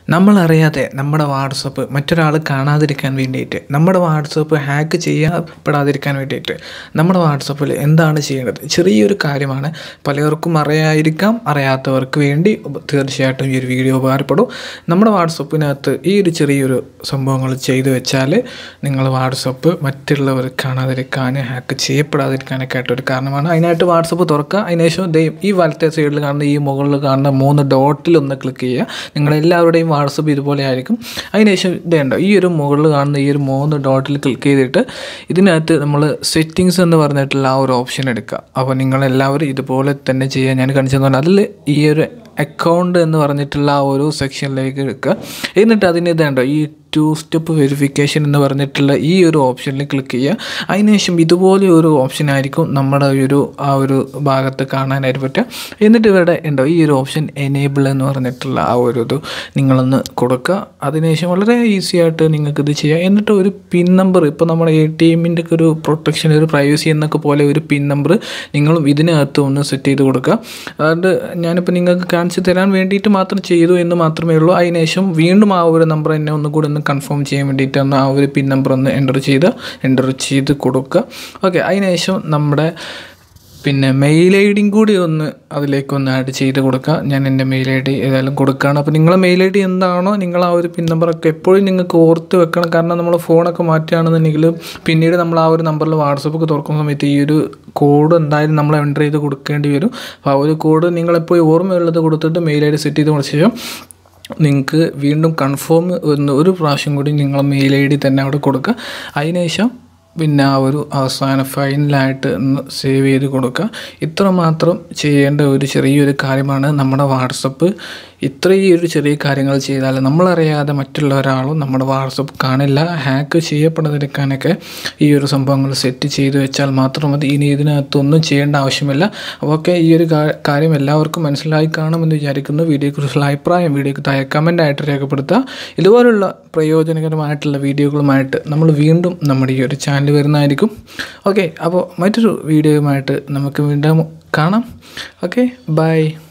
നമ്മളറിയാതെ നമ്മുടെ വാട്സപ്പ് മറ്റൊരാൾ കാണാതിരിക്കാൻ വേണ്ടിയിട്ട് നമ്മുടെ വാട്സപ്പ് ഹാക്ക് ചെയ്യപ്പെടാതിരിക്കാൻ വേണ്ടിയിട്ട് നമ്മുടെ വാട്സപ്പിൽ എന്താണ് ചെയ്യേണ്ടത് ചെറിയൊരു കാര്യമാണ് പലർക്കും അറിയാതിരിക്കാം അറിയാത്തവർക്ക് വേണ്ടി ഉപ- തീർച്ചയായിട്ടും ഈ ഒരു വീഡിയോ ഉപകാരപ്പെടും നമ്മുടെ വാട്സപ്പിനകത്ത് ഈ ഒരു ചെറിയൊരു സംഭവങ്ങൾ ചെയ്തു വെച്ചാൽ നിങ്ങൾ വാട്സപ്പ് മറ്റുള്ളവർ കാണാതിരിക്കാൻ ഹാക്ക് ചെയ്യപ്പെടാതിരിക്കാനൊക്കെ ആയിട്ടൊരു കാരണമാണ് അതിനായിട്ട് വാട്സപ്പ് തുറക്കുക അതിനുശേഷം ദേ ഈ വലത്തെ സൈഡിൽ കാണുന്ന ഈ മുകളിൽ കാണുന്ന മൂന്ന് ഡോട്ടിൽ ഒന്ന് ക്ലിക്ക് ചെയ്യുക നിങ്ങളെല്ലാവരുടെയും വാട്സപ്പ് ഇതുപോലെ ആയിരിക്കും അതിനുശേഷം ഇതേണ്ടോ ഈ ഒരു മുകളിൽ കാണുന്ന ഈ ഒരു മൂന്ന് ഡോട്ടിൽ ക്ലിക്ക് ചെയ്തിട്ട് ഇതിനകത്ത് നമ്മൾ സെറ്റിങ്സ് എന്ന് പറഞ്ഞിട്ടുള്ള ആ ഒരു ഓപ്ഷൻ എടുക്കുക അപ്പോൾ നിങ്ങളെല്ലാവരും ഇതുപോലെ തന്നെ ചെയ്യാൻ ഞാൻ കാണിച്ചു തന്നെ അതിൽ ഈ ഒരു അക്കൗണ്ട് എന്ന് പറഞ്ഞിട്ടുള്ള ആ ഒരു സെക്ഷനിലേക്ക് എടുക്കുക എന്നിട്ട് അതിന് ഇതേണ്ടോ ഈ ടു സ്റ്റെപ്പ് വെരിഫിക്കേഷൻ എന്ന് പറഞ്ഞിട്ടുള്ള ഈ ഒരു ഓപ്ഷനിൽ ക്ലിക്ക് ചെയ്യുക അതിനുശേഷം ഇതുപോലെ ഒരു ഓപ്ഷൻ ആയിരിക്കും നമ്മുടെ ഈ ഒരു ആ ഒരു ഭാഗത്ത് കാണാനായിട്ട് പറ്റുക എന്നിട്ട് ഇവിടെ ഉണ്ടോ ഈ ഒരു ഓപ്ഷൻ എനേബിൾ എന്ന് പറഞ്ഞിട്ടുള്ള ആ ഒരു ഇത് നിങ്ങളൊന്ന് കൊടുക്കുക അതിനുശേഷം വളരെ ഈസി ആയിട്ട് നിങ്ങൾക്ക് ഇത് ചെയ്യാം എന്നിട്ട് ഒരു പിൻ നമ്പർ ഇപ്പോൾ നമ്മുടെ എ ടി എമ്മിൻ്റെ ഒക്കെ ഒരു പ്രൊട്ടക്ഷൻ ഒരു പ്രൈവസി എന്നൊക്കെ പോലെ ഒരു പിൻ നമ്പർ നിങ്ങളും ഇതിനകത്ത് ഒന്ന് സെറ്റ് ചെയ്ത് കൊടുക്കുക അതുകൊണ്ട് ഞാനിപ്പോൾ നിങ്ങൾക്ക് കാണിച്ചു തരാൻ വേണ്ടിയിട്ട് മാത്രം ചെയ്തു എന്ന് മാത്രമേ ഉള്ളൂ അതിനുശേഷം വീണ്ടും ആ ഒരു നമ്പർ എന്നെ ഒന്നും കൂടി ഒന്ന് കൺഫേം ചെയ്യാൻ വേണ്ടിയിട്ട് ഒന്ന് ആ ഒരു പിൻ നമ്പർ ഒന്ന് എൻ്റർ ചെയ്ത് എൻ്റർ ചെയ്ത് കൊടുക്കുക ഓക്കെ അതിനുശേഷം നമ്മുടെ പിന്നെ മെയിൽ ഐ ഡിയും കൂടി ഒന്ന് അതിലേക്ക് ഒന്ന് ആഡ് ചെയ്ത് കൊടുക്കുക ഞാൻ എൻ്റെ മെയിൽ ഐ ഡി ഏതായാലും കൊടുക്കുകയാണ് അപ്പോൾ നിങ്ങളെ മെയിൽ ഐ ഡി എന്താണോ നിങ്ങൾ ആ ഒരു പിൻ നമ്പറൊക്കെ എപ്പോഴും നിങ്ങൾക്ക് ഓർത്ത് വെക്കണം കാരണം നമ്മൾ ഫോണൊക്കെ മാറ്റുകയാണെന്നുണ്ടെങ്കിൽ പിന്നീട് നമ്മൾ ആ ഒരു നമ്പറിൽ വാട്സപ്പൊക്കെ തുറക്കുന്ന സമയത്ത് ഈ ഒരു കോഡ് എന്തായാലും നമ്മൾ എൻ്റർ ചെയ്ത് കൊടുക്കേണ്ടി വരും അപ്പോൾ ആ ഒരു കോഡ് നിങ്ങളെപ്പോഴും ഓർമ്മയുള്ളത് കൊടുത്തിട്ട് മെയിൽ ഐ ഡി സെറ്റ് ചെയ്ത് കൊടുത്ത ശേഷം നിങ്ങൾക്ക് വീണ്ടും കൺഫേം ഒന്ന് ഒരു പ്രാവശ്യം കൂടി നിങ്ങൾ മെയിൽ ഐ ഡി തന്നെ അവിടെ കൊടുക്കുക അതിനുശേഷം പിന്നെ ആ ഒരു അവസാന ഫൈനലായിട്ട് ഒന്ന് സേവ് ചെയ്ത് കൊടുക്കുക ഇത്ര മാത്രം ചെയ്യേണ്ട ഒരു ചെറിയൊരു കാര്യമാണ് നമ്മുടെ വാട്സപ്പ് ഇത്രയും ഒരു ചെറിയ കാര്യങ്ങൾ ചെയ്താൽ നമ്മളറിയാതെ മറ്റുള്ള ഒരാളും നമ്മുടെ വാട്സപ്പ് കാണില്ല ഹാക്ക് ചെയ്യപ്പെടാതിരിക്കാനൊക്കെ ഈ ഒരു സംഭവങ്ങൾ സെറ്റ് ചെയ്ത് വെച്ചാൽ മാത്രം മതി ഇനി ഇതിനകത്തൊന്നും ചെയ്യേണ്ട ആവശ്യമില്ല അപ്പോൾ ഓക്കെ ഈ ഒരു കാ- കാര്യം എല്ലാവർക്കും മനസ്സിലായി കാണുമെന്ന് വിചാരിക്കുന്നു വീഡിയോയെക്കുറിച്ചുള്ള അഭിപ്രായം വീഡിയോക്ക് താഴെ കമൻ്റ് ആയിട്ട് രേഖപ്പെടുത്തുക ഇതുപോലുള്ള പ്രയോജനകരമായിട്ടുള്ള വീഡിയോകളുമായിട്ട് നമ്മൾ വീണ്ടും നമ്മുടെ ഈ ഒരു ചാനൽ വരുന്നതായിരിക്കും ഓക്കെ അപ്പോൾ മറ്റൊരു വീഡിയോയുമായിട്ട് നമുക്ക് വീണ്ടും കാണാം ഓക്കെ ബൈ